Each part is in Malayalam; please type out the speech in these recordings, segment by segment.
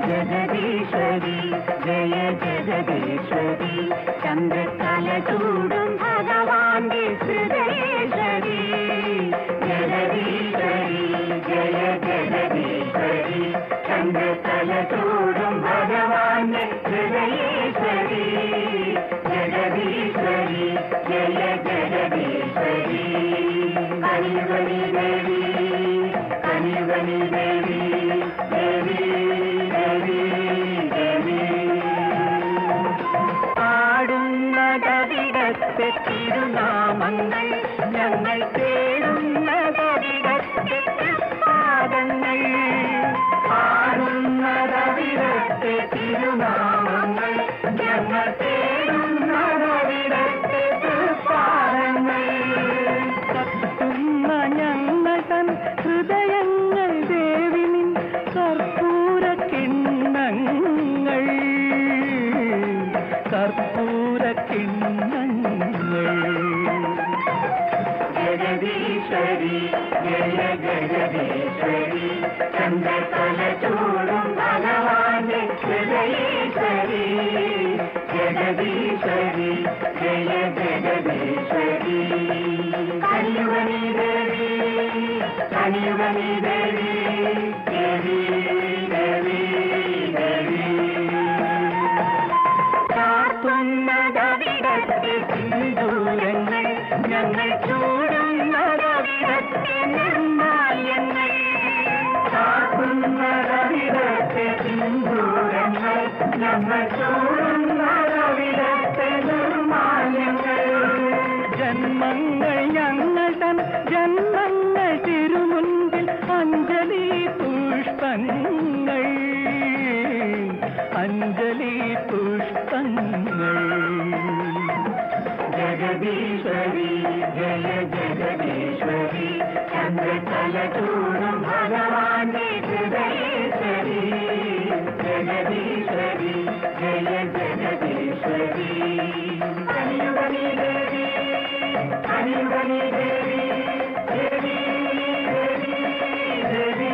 ജഗദീശ്വരി ജയ ജഗദീശ്വരി ചന്ദ്രകല ചൂടും ഭഗവാന്റെ ഹൃദയേശ്വരി ജഗദീശ്വരി ജയ ജഗദീശ്വരി ചന്ദ്രകല ചൂടും ഭഗവാന്റെ ഹൃദയേശ്വരി ജഗദീശ്വരി ജയ ജഗദീശ്വരി കനിവനി ദേവി കനിവനി ദേവി ദേവി ദേവി ദേവി പാടുന്ന കവിടത്തെ തിരുനാമങ്ങൾ ഞങ്ങൾ തേടുന്ന കവിടത്തെ പാദങ്ങൾ പാടുന്ന കവിടത്തെ തിരുനാമങ്ങൾ ഞങ്ങൾ തേടുന്ന കവിടത്തെ പാദങ്ങൾ കത്തുന്ന ഞങ്ങൾ തൻ ഹൃദയങ്ങൾ ദേവിനിൻ കർപ്പൂര കിണ്ണങ്ങൾ കർപ്പൂര കിണ്ണങ്ങൾ ജഗദീശ്വരി ജയ ജഗദീശ്വരി ചന്ദ്രകല ചൂടും ഭഗവാന്റെ ഹൃദയേശ്വരി ജഗദീശ്വരി ജയ ജഗദീശ്വരി കനിവനി ദേവി കനിവനി ദേവി ദേവി ദേവി ദേവി കാത്തുന്നതവിടത്തെ സിന്ദൂരങ്ങൾ ഞങ്ങൾ ചൂടുന്നതവിടത്തെ നിർമാല്യങ്ങൾ കാത്തുന്നതവിടത്തെ സിന്ദൂരങ്ങൾ ഞങ്ങൾ ചൂടുന്നതവിടത്തെ നിർമാല്യങ്ങൾ ജന്മങ്ങൾ ഞങ്ങൾ തൻ ജന്മങ്ങൾ തിരുമുൻപിൽ അഞ്ജലി പുഷ്പങ്ങൾ അഞ്ജലി പുഷ്പങ്ങൾ ജഗദീശ്വരി ജയ ജഗദീശ്വരി ചന്ദ്രകല ചൂടും ഭഗവാന്റെ ഹൃദയേശ്വരി ജഗദീശ്വരി ജയ ജഗദീശ്വരി കനിയുഗനി ദേവി കനിയുഗനി ദേവി ദേവി ദേവി ദേവി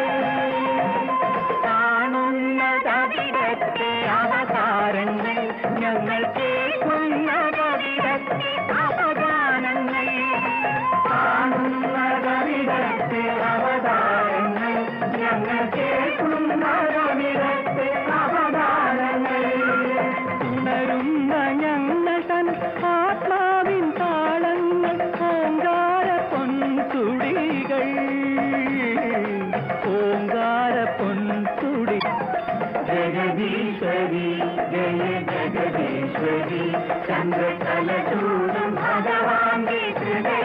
കാണുന്നതവിടത്തെ അവതാരങ്ങൾ ഞങ്ങൾ കേൾക്കുന്നതവിടത്തെ അവദാനങ്ങൾ കാണുന്നതവിടത്തെ അവതാരങ്ങൾ ഞങ്ങൾ കേൾക്കുന്നതവിടത്തെ അവദാനങ്ങൾ ഉണരുന്ന ഞങ്ങൾ തൻ ആത്മാവിൻ താളങ്ങൾ ഓങ്കാര പൊൻതുടികൾ ഓങ്കാര പൊൻതുടി ജഗദീശ്വരി ജയ ജഗദീശ്വരി ചന്ദ്രകല ചൂടും ഭഗവാന്റെ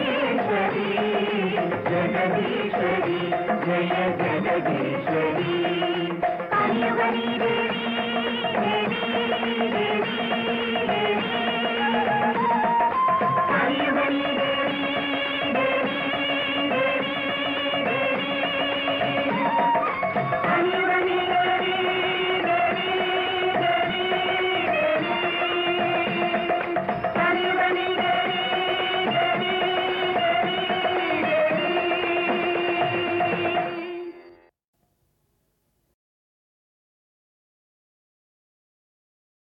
ഹൃദയേശ്വരി ജഗദീശ്വരി ജയ ജഗദീശ്വരി